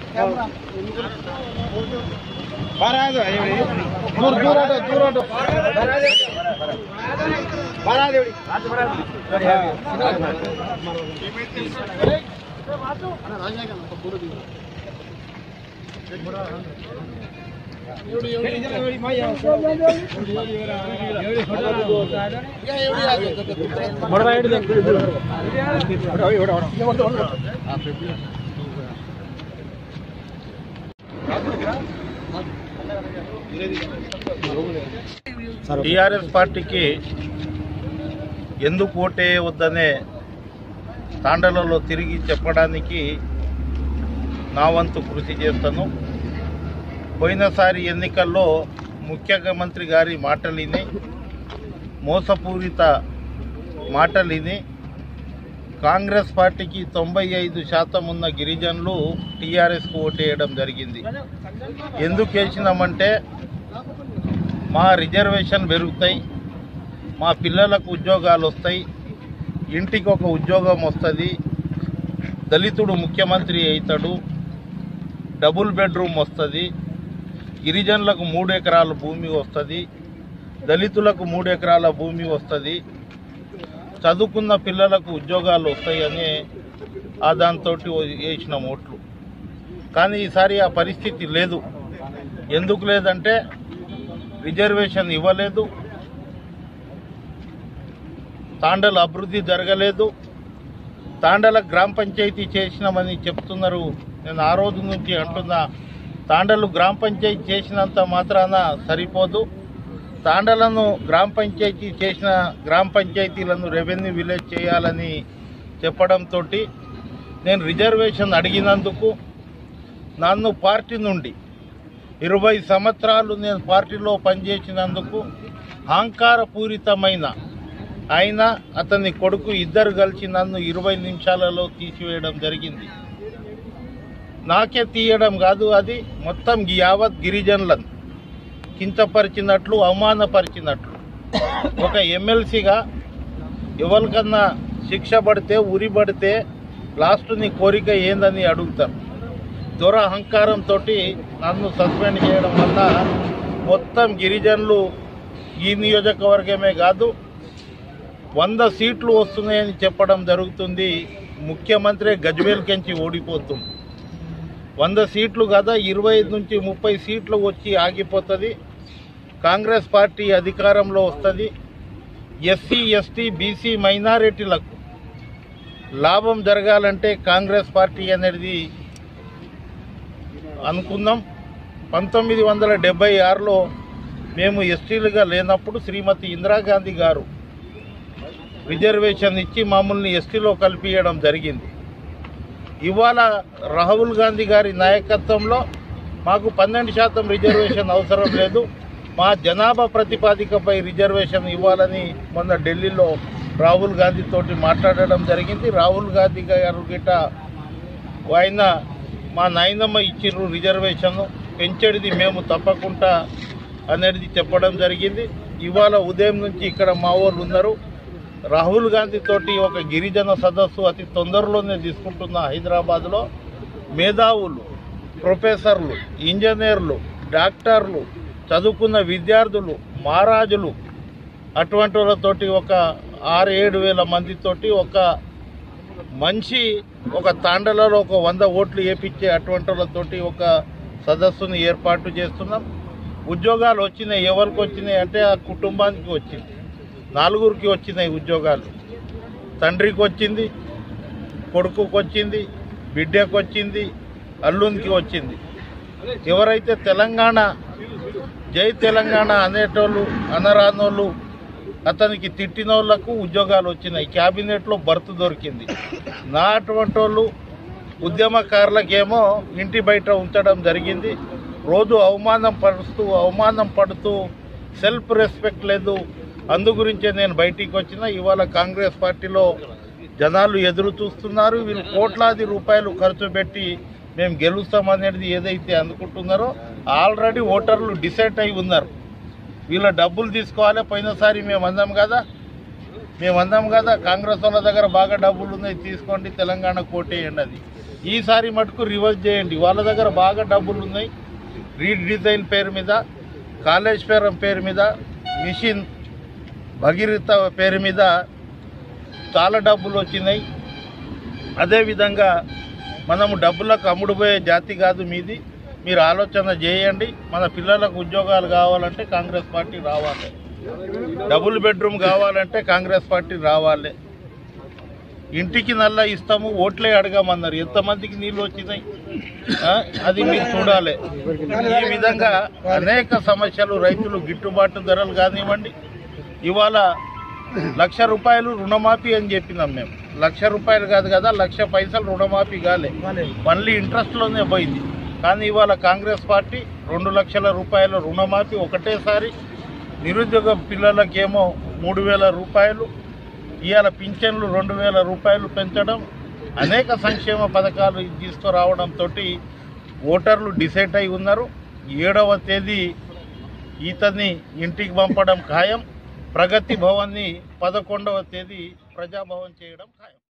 దూర దూరాట దూరాట టీఆర్ఎస్ పార్టీకి ఎందుకు ఓటేయవద్దనే తాండలలో తిరిగి చెప్పడానికి నా వంతు కృషి చేస్తాను పోయినసారి ఎన్నికల్లో ముఖ్యమంత్రి గారి మాటలిని మోసపూరిత మాటలిని కాంగ్రెస్ పార్టీకి తొంభై ఐదు శాతం ఉన్న గిరిజనులు టీఆర్ఎస్కు ఓటేయడం జరిగింది ఎందుకు వేసినామంటే మా రిజర్వేషన్ పెరుగుతాయి మా పిల్లలకు ఉద్యోగాలు వస్తాయి ఇంటికి ఒక ఉద్యోగం వస్తుంది దళితుడు ముఖ్యమంత్రి అవుతాడు డబుల్ బెడ్రూమ్ వస్తుంది గిరిజనులకు మూడు ఎకరాల భూమి వస్తుంది దళితులకు మూడు ఎకరాల భూమి వస్తుంది చదువుకున్న పిల్లలకు ఉద్యోగాలు వస్తాయని ఆ దాంతో వేసిన ఓట్లు కానీ ఈసారి ఆ పరిస్థితి లేదు ఎందుకు లేదంటే రిజర్వేషన్ ఇవ్వలేదు తాండల అభివృద్ధి జరగలేదు తాండల గ్రామ పంచాయతీ చేసినామని చెప్తున్నారు నేను ఆ రోజు నుంచి అంటున్నా తాండలు గ్రామ పంచాయతీ చేసినంత మాత్రాన సరిపోదు తాండలను గ్రామ పంచాయతీ చేసిన గ్రామ పంచాయతీలను రెవెన్యూ విలేజ్ చేయాలని చెప్పడంతో నేను రిజర్వేషన్ అడిగినందుకు నన్ను పార్టీ నుండి ఇరవై సంవత్సరాలు నేను పార్టీలో పనిచేసినందుకు అహంకారపూరితమైన ఆయన అతని కొడుకు ఇద్దరు కలిసి నన్ను ఇరవై నిమిషాలలో తీసివేయడం జరిగింది నాకే తీయడం కాదు అది మొత్తం యావత్ గిరిజనులను కించపరిచినట్లు అవమానపరిచినట్లు ఒక ఎమ్మెల్సీగా ఎవరికన్నా శిక్ష పడితే ఉరి పడితే లాస్ట్ నీ కోరిక ఏందని అడుగుతారు దొర అహంకారంతో నన్ను సస్పెండ్ చేయడం వల్ల మొత్తం గిరిజనులు ఈ నియోజకవర్గమే కాదు వంద సీట్లు వస్తున్నాయని చెప్పడం జరుగుతుంది ముఖ్యమంత్రి గజ్వేల్కెంచి ఓడిపోతుంది వంద సీట్లు కదా ఇరవై నుంచి ముప్పై సీట్లు వచ్చి ఆగిపోతుంది కాంగ్రెస్ పార్టీ అధికారంలో వస్తుంది ఎస్సీ ఎస్టీ బీసీ మైనారిటీలకు లాభం జరగాలంటే కాంగ్రెస్ పార్టీ అనేది అనుకుందాం పంతొమ్మిది వందల డెబ్బై ఆరులో మేము ఎస్టీలుగా లేనప్పుడు శ్రీమతి ఇందిరాగాంధీ గారు రిజర్వేషన్ ఇచ్చి మమ్మల్ని ఎస్టీలో కలిపియడం జరిగింది ఇవాళ రాహుల్ గాంధీ గారి నాయకత్వంలో మాకు పన్నెండు శాతం రిజర్వేషన్ అవసరం లేదు మా జనాభా ప్రతిపాదికపై రిజర్వేషన్ ఇవ్వాలని మొన్న ఢిల్లీలో రాహుల్ గాంధీ తోటి మాట్లాడడం జరిగింది రాహుల్ గాంధీ గారు గిట ఆయన మా నాయనమ్మ ఇచ్చిర్రు రిజర్వేషన్ పెంచేది మేము తప్పకుండా అనేది చెప్పడం జరిగింది ఇవాళ ఉదయం నుంచి ఇక్కడ మా వాళ్ళు ఉన్నారు రాహుల్ గాంధీ తోటి ఒక గిరిజన సదస్సు అతి తొందరలోనే తీసుకుంటున్న హైదరాబాద్లో మేధావులు ప్రొఫెసర్లు ఇంజనీర్లు డాక్టర్లు చదువుకున్న విద్యార్థులు మహారాజులు అటువంటి వాళ్ళతోటి ఒక ఆరు ఏడు వేల మందితోటి ఒక మనిషి ఒక తాండలలో ఒక వంద ఓట్లు వేపించే అటువంటి వాళ్ళతోటి ఒక సదస్సుని ఏర్పాటు చేస్తున్నాం ఉద్యోగాలు వచ్చినాయి ఎవరికి వచ్చినాయి అంటే ఆ కుటుంబానికి వచ్చింది నాలుగురికి వచ్చినాయి ఉద్యోగాలు తండ్రికి వచ్చింది కొడుకుకి వచ్చింది బిడ్డకు వచ్చింది అల్లునికి వచ్చింది ఎవరైతే తెలంగాణ జై తెలంగాణ అనేటోళ్ళు అనరానోళ్ళు అతనికి తిట్టిన వాళ్ళకు ఉద్యోగాలు వచ్చినాయి క్యాబినెట్లో బర్త్ దొరికింది నా అటువంటి వాళ్ళు ఉద్యమకారులకేమో ఇంటి బయట ఉంచడం జరిగింది రోజు అవమానం పరుస్తూ అవమానం పడుతూ సెల్ఫ్ రెస్పెక్ట్ లేదు అందు గురించే నేను బయటికి వచ్చిన ఇవాళ కాంగ్రెస్ పార్టీలో జనాలు ఎదురు చూస్తున్నారు వీళ్ళు కోట్లాది రూపాయలు ఖర్చు పెట్టి మేము గెలుస్తామనేది ఏదైతే అనుకుంటున్నారో ఆల్రెడీ ఓటర్లు డిసైడ్ అయి ఉన్నారు వీళ్ళ డబ్బులు తీసుకోవాలి పోయినసారి మేము అందాం కదా మేము అందాం కదా కాంగ్రెస్ వాళ్ళ దగ్గర బాగా డబ్బులు ఉన్నాయి తీసుకోండి తెలంగాణ కోటేయండి అది ఈసారి మటుకు రివర్స్ చేయండి వాళ్ళ దగ్గర బాగా డబ్బులు ఉన్నాయి రీడిజైన్ పేరు మీద కాళేశ్వరం పేరు మీద మిషన్ భగీరథ పేరు మీద చాలా డబ్బులు వచ్చినాయి అదేవిధంగా మనము డబ్బులకు అమ్ముడుపోయే జాతి కాదు మీది మీరు ఆలోచన చేయండి మన పిల్లలకు ఉద్యోగాలు కావాలంటే కాంగ్రెస్ పార్టీ రావాలి డబుల్ బెడ్రూమ్ కావాలంటే కాంగ్రెస్ పార్టీ రావాలి ఇంటికి నల్ల ఇస్తాము ఓట్లే అడగమన్నారు ఎంతమందికి నీళ్ళు వచ్చినాయి ఆ? అది మీరు చూడాలి ఈ విధంగా అనేక సమస్యలు రైతులు గిట్టుబాటు ధరలు కానివ్వండి ఇవాళ లక్ష రూపాయలు రుణమాఫీ అని చెప్పినాం మేము లక్ష రూపాయలు కాదు కదా లక్ష పైసలు రుణమాఫీ కాలే మళ్ళీ ఇంట్రెస్ట్లోనే పోయింది కానీ ఇవాళ కాంగ్రెస్ పార్టీ రెండు లక్షల రూపాయల రుణమాఫీ ఒకటేసారి నిరుద్యోగ పిల్లలకేమో మూడు వేల రూపాయలు ఇవాళ పింఛన్లు రెండు వేల రూపాయలు పెంచడం అనేక సంక్షేమ పథకాలు తీసుకురావడంతో ఓటర్లు డిసైడ్ అయి ఉన్నారు ఏడవ తేదీ ఈతని ఇంటికి పంపడం ఖాయం ప్రగతి భవన్ని పదకొండవ తేదీ ప్రజాభవన్ చేయడం ఖాయం